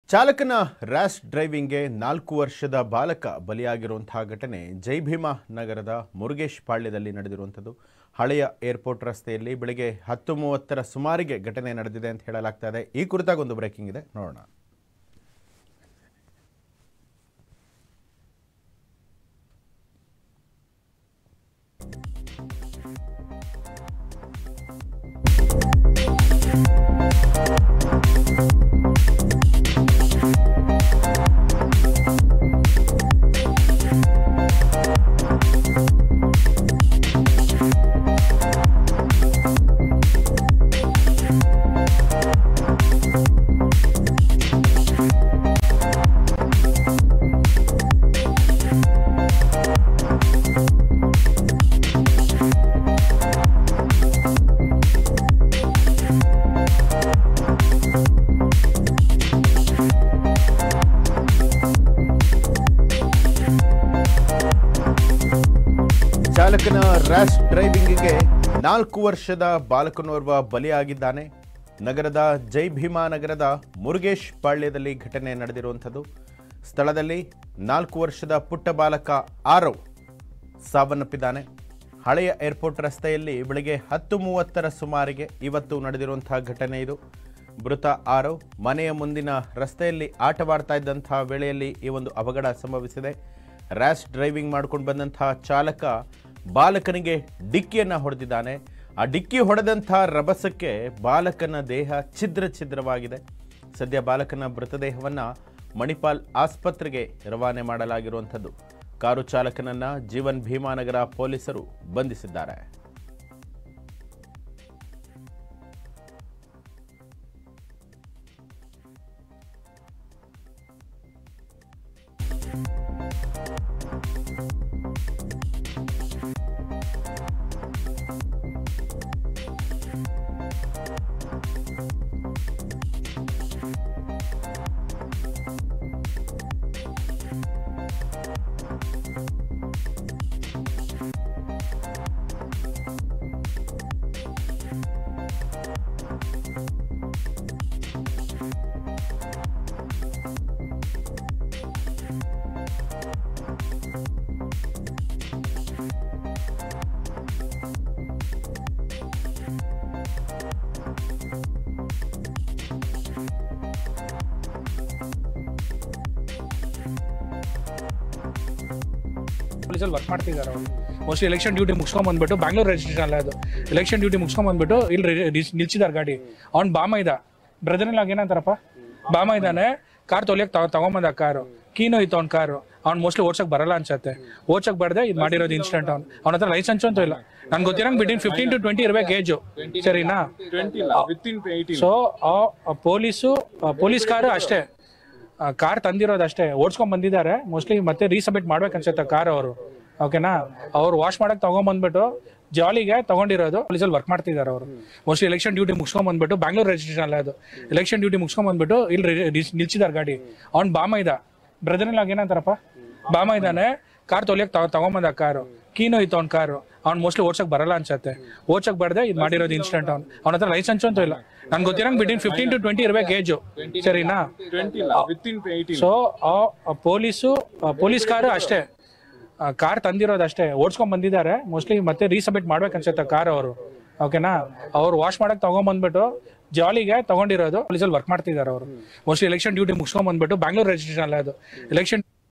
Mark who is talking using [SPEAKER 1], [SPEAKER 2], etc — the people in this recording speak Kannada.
[SPEAKER 1] ಚಾಲಕನ ರ್ಯಾಶ್ ಡ್ರೈವಿಂಗ್ಗೆ ನಾಲ್ಕು ವರ್ಷದ ಬಾಲಕ ಬಲಿಯಾಗಿರುವಂತಹ ಘಟನೆ ಜೈ ಭೀಮಾ ನಗರದ ಮುರುಗೇಶ್ ಪಾಳ್ಯದಲ್ಲಿ ನಡೆದಿರುವಂಥದ್ದು ಹಳೆಯ ಏರ್ಪೋರ್ಟ್ ರಸ್ತೆಯಲ್ಲಿ ಬೆಳಗ್ಗೆ ಹತ್ತು ಮೂವತ್ತರ ಸುಮಾರಿಗೆ ಘಟನೆ ನಡೆದಿದೆ ಅಂತ ಹೇಳಲಾಗ್ತಾ ಇದೆ ಈ ಕುರಿತಾಗಿ ಒಂದು ಬ್ರೇಕಿಂಗ್ ಇದೆ ನೋಡೋಣ ಚಾಲಕನ ರ್ಯಾಶ್ ಡ್ರೈವಿಂಗ್ಗೆ ನಾಲ್ಕು ವರ್ಷದ ಬಾಲಕನೋರ್ವ ಬಲಿಯಾಗಿದ್ದಾನೆ ನಗರದ ಜೈ ಭೀಮಾ ನಗರದ ಮುರುಗೇಶ್ ಪಾಳ್ಯದಲ್ಲಿ ಘಟನೆ ನಡೆದಿರುವಂಥದ್ದು ಸ್ಥಳದಲ್ಲಿ ನಾಲ್ಕು ವರ್ಷದ ಪುಟ್ಟ ಬಾಲಕ ಆರವ್ ಸಾವನ್ನಪ್ಪಿದ್ದಾನೆ ಹಳೆಯ ಏರ್ಪೋರ್ಟ್ ರಸ್ತೆಯಲ್ಲಿ ಬೆಳಗ್ಗೆ ಹತ್ತು ಮೂವತ್ತರ ಸುಮಾರಿಗೆ ಇವತ್ತು ನಡೆದಿರುವಂತಹ ಘಟನೆ ಇದು ಮೃತ ಆರವ್ ಮನೆಯ ಮುಂದಿನ ರಸ್ತೆಯಲ್ಲಿ ಆಟವಾಡ್ತಾ ಇದ್ದಂತಹ ವೇಳೆಯಲ್ಲಿ ಈ ಒಂದು ಅವಘಡ ಸಂಭವಿಸಿದೆ ರ್ಯಾಶ್ ಡ್ರೈವಿಂಗ್ ಮಾಡ್ಕೊಂಡು ಬಂದಂತಹ ಚಾಲಕ ಬಾಲಕನಿಗೆ ಡಿಕ್ಕಿಯನ್ನು ಹೊಡೆದಿದ್ದಾನೆ ಆ ಡಿಕ್ಕಿ ಹೊಡೆದಂಥ ರಭಸಕ್ಕೆ ಬಾಲಕನ ದೇಹ ಛಿದ್ರ ಛಿದ್ರವಾಗಿದೆ ಸದ್ಯ ಬಾಲಕನ ಮೃತದೇಹವನ್ನು ಮಣಿಪಾಲ್ ಆಸ್ಪತ್ರೆಗೆ ರವಾನೆ ಮಾಡಲಾಗಿರುವಂಥದ್ದು ಕಾರು ಚಾಲಕನನ್ನ ಜೀವನ್ ಭೀಮಾನಗರ ಪೊಲೀಸರು ಬಂಧಿಸಿದ್ದಾರೆ
[SPEAKER 2] ಪೊಲೀಸಲ್ಲಿ ವರ್ಕ್ ಮಾಡ್ತಿದ್ದಾರೆ ಅವರು ಮೋಸ್ಟ್ಲಿ ಎಲೆಕ್ಷನ್ ಡ್ಯೂಟಿ ಮುಗಿಸ್ಕೊಂಡ್ ಬಂದ್ಬಿಟ್ಟು ಬ್ಯಾಂಗ್ಳೂರ್ ರಿಜಿಸ್ಟ್ರೇಷನ್ ಅಲ್ಲ ಅದು ಎಲೆಕ್ಷನ್ ಡ್ಯೂಟಿ ಮುಗಿಸ್ಕೊಂಡ್ ಬಂದ್ಬಿಟ್ಟು ಇಲ್ಲಿ ನಿಲ್ಸಿದಾರೆ ಗಾಡಿ ಅವ್ನು ಬಾಮ ಇದ್ದ ಬ್ರದರ್ ಇಲ್ಲ ಏನಂತಾರಪ್ಪ ಬಾಮ ಇದ್ದಾನೆ ಕಾರ್ ತೊಲಿಯಕ್ ತಗೊ ತಗೊಂಬಂದ ಕಾರು ಕೀನು ಇತ್ತು ಅವ್ನ ಕಾರು ಅವ್ನು ಮೋಸ್ಟ್ಲಿ ಓಡ್ಸಕ್ ಬರಲ್ಲ ಅನ್ಸತ್ತೆ ಓಡ್ಸಕ್ ಬರ್ದೆ ಇದು ಮಾಡಿರೋದು ಇನ್ಸಿಡೆಂಟ್ ಅವ್ನು ಅವ್ನ ಹತ್ರ ಲೈಸೆನ್ಸ್ ಅಂತೂ ಇಲ್ಲ ನನ್ಗೆ ಗೊತ್ತಿರಂಗ್ ಬಿಟ್ವೀನ್ ಫಿಫ್ಟೀನ್ ಟು ಟ್ವೆಂಟಿ ಇರ್ಬೇಕು ಏಜು ಸರಿನಾ ಸೊ ಪೊಲೀಸು ಪೊಲೀಸ್ ಕಾರು ಅಷ್ಟೇ ಕಾರ್ ತಂದಿರೋದು ಅಷ್ಟೇ ಓಡಿಸ್ಕೊಂಡ್ ಬಂದಿದ್ದಾರೆ ಮೋಸ್ಟ್ಲಿ ಮತ್ತೆ ರೀಸಬ್ಮಿಟ್ ಮಾಡ್ಬೇಕು ಅನ್ಸುತ್ತೆ ಕಾರ್ ಅವರು ಓಕೆನಾ ಅವ್ರು ವಾಶ್ ಮಾಡಕ್ ತಗೊಂಡ್ಬಂದ್ಬಿಟ್ಟು ಜಾಲಿಗೆ ತಗೊಂಡಿರೋದು ಪೊಲೀಸಲ್ಲಿ ವರ್ಕ್ ಮಾಡ್ತಿದ್ದಾರೆ ಅವರು ಮೋಸ್ಟ್ಲಿ ಎಲೆಕ್ಷನ್ ಡ್ಯೂಟಿ ಮುಗಿಸ್ಕೊಂಡ್ ಬಂದ್ಬಿಟ್ಟು ಬ್ಯಾಂಗ್ಳೂರ್ ರಿಜಿಸ್ಟ್ರೇಷನ್ ಅಲ್ಲ ಅದು ಎಲೆಕ್ಷನ್ ಡ್ಯೂಟಿ ಮುಗಿಸ್ಕೊಂಡ್ ಬಂದ್ಬಿಟ್ಟು ಇಲ್ಲಿ ನಿಲ್ಸಿದಾರೆ ಗಾಡಿ ಅವ್ನು ಬಾಮ ಇದ್ದ ಬ್ರದರ್ ಇಲ್ಲ ಏನಂತಾರಪ್ಪ ಬಾಮ ಇದ್ದಾನೆ ಕಾರ್ ತೊಲಿಯಕ್ ತಗೊ ತಗೊಂಬಂದ ಕಾರು ಕೀನು ಇತ್ತು ಅವ್ನ ಕಾರು ಅವ್ನು ಮೋಸ್ಟ್ಲಿ ಓಡ್ಸಕ್ ಬರಲ್ಲ ಅನ್ಸತ್ತೆ ಓಡ್ಸಕ್ ಬರ್ದೆ ಇದು ಮಾಡಿರೋದು ಇನ್ಸಿಡೆಂಟ್ ಅವ್ನು ಅವ್ನ ಹತ್ರ ಲೈಸೆನ್ಸ್ ಅಂತೂ ಇಲ್ಲ ನನ್ಗೆ ಗೊತ್ತಿರಂಗ್ ಬಿಟ್ವೀನ್ ಫಿಫ್ಟೀನ್ ಟು ಟ್ವೆಂಟಿ ಇರ್ಬೇಕು ಏಜು ಸರಿನಾ ಸೊ ಪೊಲೀಸು ಪೊಲೀಸ್ ಕಾರು ಅಷ್ಟೇ ಕಾರ್ ತಂದಿರೋದು ಅಷ್ಟೇ ಓಡಿಸ್ಕೊಂಡ್ ಬಂದಿದ್ದಾರೆ ಮೋಸ್ಟ್ಲಿ ಮತ್ತೆ ರೀಸಬ್ಮಿಟ್ ಮಾಡ್ಬೇಕು ಅನ್ಸುತ್ತೆ ಕಾರ್ ಅವರು ಓಕೆನಾ ಅವ್ರು ವಾಶ್ ಮಾಡಕ್ ತಗೊಂಡ್ಬಂದ್ಬಿಟ್ಟು ಜಾಲಿಗೆ ತಗೊಂಡಿರೋದು ಪೊಲೀಸಲ್ಲಿ ವರ್ಕ್ ಮಾಡ್ತಿದ್ದಾರೆ ಅವರು ಮೋಸ್ಟ್ಲಿ ಎಲೆಕ್ಷನ್ ಡ್ಯೂಟಿ ಮುಗಿಸ್ಕೊಂಡ್ ಬಂದ್ಬಿಟ್ಟು ಬ್ಯಾಂಗ್ಳೂರ್ ರಿಜಿಸ್ಟ್ರೇಷನ್ ಅಲ್ಲ ಅದು ಎಲೆಕ್ಷನ್